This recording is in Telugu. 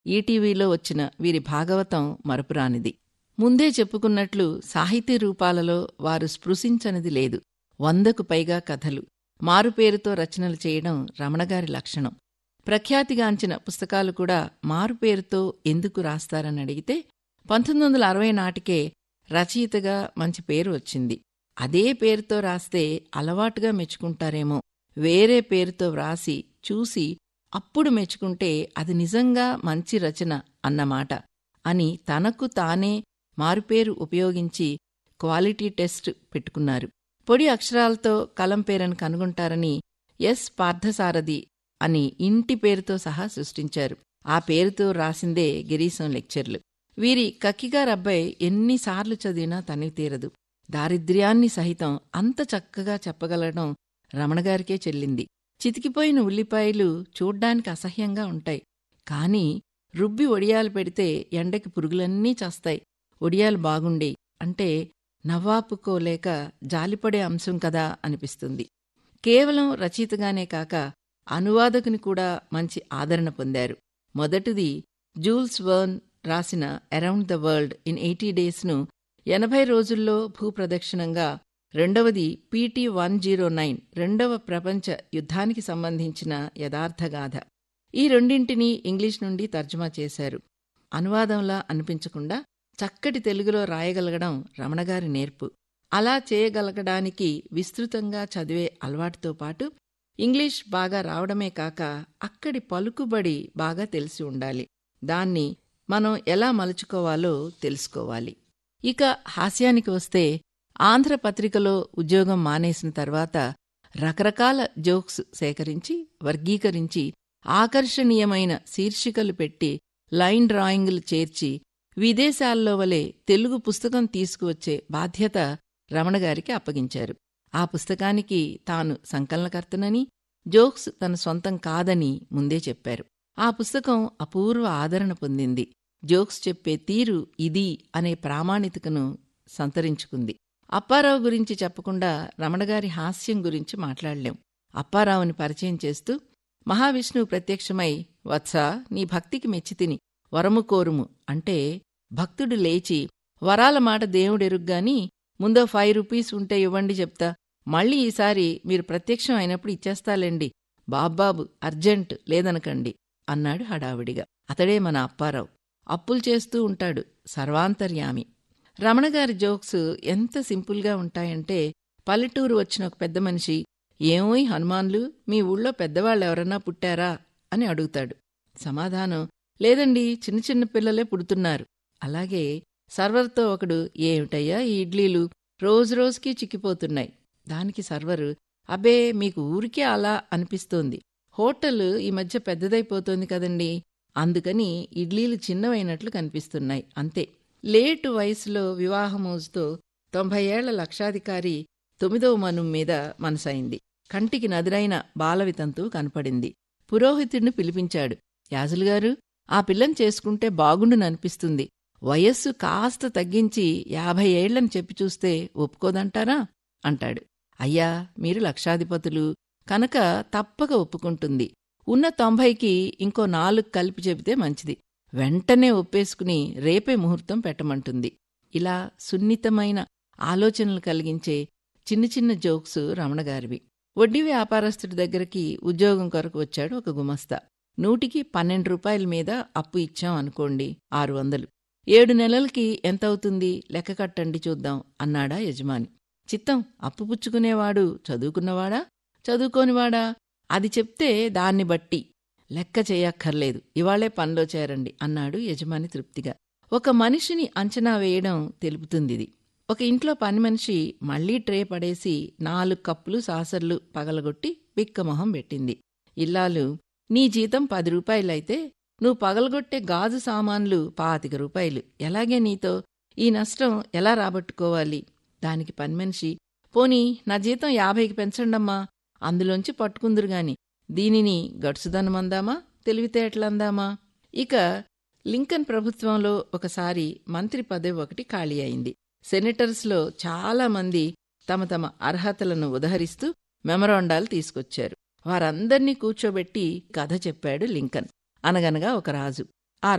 ఈటీవీలో వచ్చిన వీరి భాగవతం మరపురానిది ముందే చెప్పుకున్నట్లు సాహితీ రూపాలలో వారు స్పృశించనిది లేదు వందకు పైగా కథలు మారుపేరుతో రచనలు చేయడం రమణగారి లక్షణం ప్రఖ్యాతిగాంచిన పుస్తకాలు కూడా మారుపేరుతో ఎందుకు రాస్తారని అడిగితే పంతొమ్మిది వందల అరవై నాటికే రచయితగా మంచి పేరు వచ్చింది అదే పేరుతో రాస్తే అలవాటుగా మెచ్చుకుంటారేమో వేరే పేరుతో వ్రాసి చూసి అప్పుడు మెచ్చుకుంటే అది నిజంగా మంచి రచన అన్నమాట అని తనకు తానే మారుపేరు ఉపయోగించి క్వాలిటీ టెస్ట్ పెట్టుకున్నారు పొడి అక్షరాలతో కలం పేరని కనుగొంటారని ఎస్ పార్థసారథి అని ఇంటి పేరుతో సహా సృష్టించారు ఆ పేరుతో రాసిందే గిరీశం లెక్చర్లు వీరి కక్కిగారబ్బాయి ఎన్నిసార్లు చదివినా తనివి తీరదు దారిద్ర్యాన్ని సహితం అంత చక్కగా చెప్పగలగడం రమణగారికే చెల్లింది చితికిపోయిన ఉల్లిపాయలు చూడ్డానికి అసహ్యంగా ఉంటాయి కాని రుబ్బి ఒడియాలు పెడితే ఎండకి పురుగులన్నీ చస్తాయి ఒడియాలు బాగుండే అంటే నవ్వాపుకోలేక జాలిపడే అంశం కదా అనిపిస్తుంది కేవలం రచయితగానే కాక అనువాదకుని కూడా మంచి ఆదరణ పొందారు మొదటిది జూల్స్ వర్న్ రాసిన around the world in eighty డేస్ను ఎనభై రోజుల్లో భూప్రదక్షిణంగా రెండవది పీటీ వన్ జీరో నైన్ రెండవ ప్రపంచ యుద్ధానికి సంబంధించిన యథార్థగాథ ఈ రెండింటినీ ఇంగ్లీష్ నుండి తర్జుమా చేశారు అనువాదంలా అనిపించకుండా చక్కటి తెలుగులో రాయగలగడం రమణగారి నేర్పు అలా చేయగలగడానికి విస్తృతంగా చదివే అలవాటుతో పాటు ఇంగ్లీష్ బాగా రావడమే కాక అక్కడి పలుకుబడి బాగా తెలిసి ఉండాలి దాన్ని మనం ఎలా మలుచుకోవాలో తెలుసుకోవాలి ఇక హాస్యానికి వస్తే ఆంధ్రపత్రికలో ఉద్యోగం మానేసిన తర్వాత రకరకాల జోక్స్ సేకరించి వర్గీకరించి ఆకర్షణీయమైన శీర్షికలు పెట్టి లైన్ డ్రాయింగులు చేర్చి విదేశాల్లో వలె తెలుగు పుస్తకం తీసుకువచ్చే బాధ్యత రమణగారికి అప్పగించారు ఆ పుస్తకానికి తాను సంకలనకర్తనని జోక్స్ తన సొంతం కాదని ముందే చెప్పారు ఆ పుస్తకం అపూర్వ ఆదరణ పొందింది జోక్స్ చెప్పే తీరు ఇది అనే ప్రామాణికతను సంతరించుకుంది అప్పారావు గురించి చెప్పకుండా రమణగారి హాస్యం గురించి మాట్లాడలేం అప్పారావుని పరిచయం చేస్తూ మహావిష్ణువు ప్రత్యక్షమై వత్సా నీ భక్తికి మెచ్చితిని వరము కోరుము అంటే భక్తుడు లేచి వరాల మాట దేవుడెరుగ్గాని ముందో ఫైవ్ రూపీస్ ఉంటే ఇవ్వండి చెప్తా మళ్ళీ ఈసారి మీరు ప్రత్యక్షం అయినప్పుడు ఇచ్చేస్తాలేండి బాబ్బాబు అర్జెంట్ లేదనకండి అన్నాడు హడావిడిగా అతడే మన అప్పారావు అప్పులు చేస్తూ ఉంటాడు సర్వాంతర్యామి రమణగారి జోక్స్ ఎంత సింపుల్గా ఉంటాయంటే పల్లెటూరు వచ్చిన ఒక పెద్ద మనిషి ఏమోయ్ హనుమాన్లు మీ ఊళ్ళో పెద్దవాళ్ళెవరన్నా పుట్టారా అని అడుగుతాడు సమాధానం లేదండి చిన్న చిన్న పిల్లలే పుడుతున్నారు అలాగే సర్వర్తో ఒకడు ఏమిటయ్యా ఈ ఇడ్లీలు రోజురోజుకి చిక్కిపోతున్నాయి దానికి సర్వరు అబ్బే మీకు ఊరికే అలా అనిపిస్తోంది హోటల్ ఈ మధ్య పెద్దదైపోతోంది కదండి అందుకని ఇడ్లీలు చిన్నవైనట్లు కనిపిస్తున్నాయి అంతే లేటు వయసులో వివాహమోజుతో తొంభై ఏళ్ల లక్షాధికారి తొమ్మిదవ మను మీద మనసైంది కంటికి నదురైన బాలవితంతు కనపడింది పురోహితుడిని పిలిపించాడు యాజులుగారు ఆ పిల్లని చేసుకుంటే బాగుండుననిపిస్తుంది వయస్సు కాస్త తగ్గించి యాభై ఏళ్లని చెప్పి చూస్తే ఒప్పుకోదంటారా అంటాడు అయ్యా మీరు లక్షాధిపతులు కనుక తప్పక ఒప్పుకుంటుంది ఉన్న తొంభైకి ఇంకో నాలుగు కలిపి చెబితే మంచిది వెంటనే ఒప్పేసుకుని రేపే ముహూర్తం పెట్టమంటుంది ఇలా సున్నితమైన ఆలోచనలు కలిగించే చిన్న చిన్న జోక్స్ రమణగారివి వడ్డీ వ్యాపారస్తుడి దగ్గరికి ఉద్యోగం కొరకు వచ్చాడు ఒక గుమస్తా నూటికి పన్నెండు రూపాయల మీద అప్పు ఇచ్చాం అనుకోండి ఆరు వందలు ఏడు నెలలకి ఎంతవుతుంది లెక్క కట్టండి చూద్దాం అన్నాడా యజమాని చిత్తం అప్పు పుచ్చుకునేవాడు చదువుకున్నవాడా చదువుకోనివాడా అది చెప్తే దాన్ని బట్టి లెక్క చేయక్కర్లేదు ఇవాళే పనిలో చేరండి అన్నాడు యజమాని తృప్తిగా ఒక మనిషిని అంచనా వేయడం తెలుపుతుందిది ఒక ఇంట్లో పని మనిషి మళ్లీ ట్రే పడేసి నాలుగు కప్పులు సాసర్లు పగలగొట్టి బిక్కమొహం పెట్టింది ఇల్లాలు నీ జీతం పది రూపాయలైతే నువ్వు పగలగొట్టే గాజు సామాన్లు పాతిక రూపాయలు ఎలాగే నీతో ఈ నష్టం ఎలా రాబట్టుకోవాలి దానికి పనిమనిషి పోనీ నా జీతం యాభైకి పెంచండమ్మా అందులోంచి పట్టుకుందురుగాని దీనిని గడుసుదనమందామా తెలివితేటలందామా ఇక లింకన్ ప్రభుత్వంలో ఒకసారి మంత్రి పదవి ఒకటి ఖాళీ అయింది సెనేటర్స్లో చాలామంది తమ తమ అర్హతలను ఉదహరిస్తూ మెమరాండాలు తీసుకొచ్చారు వారందర్నీ కూర్చోబెట్టి కథ చెప్పాడు లింకన్ అనగనగా ఒక రాజు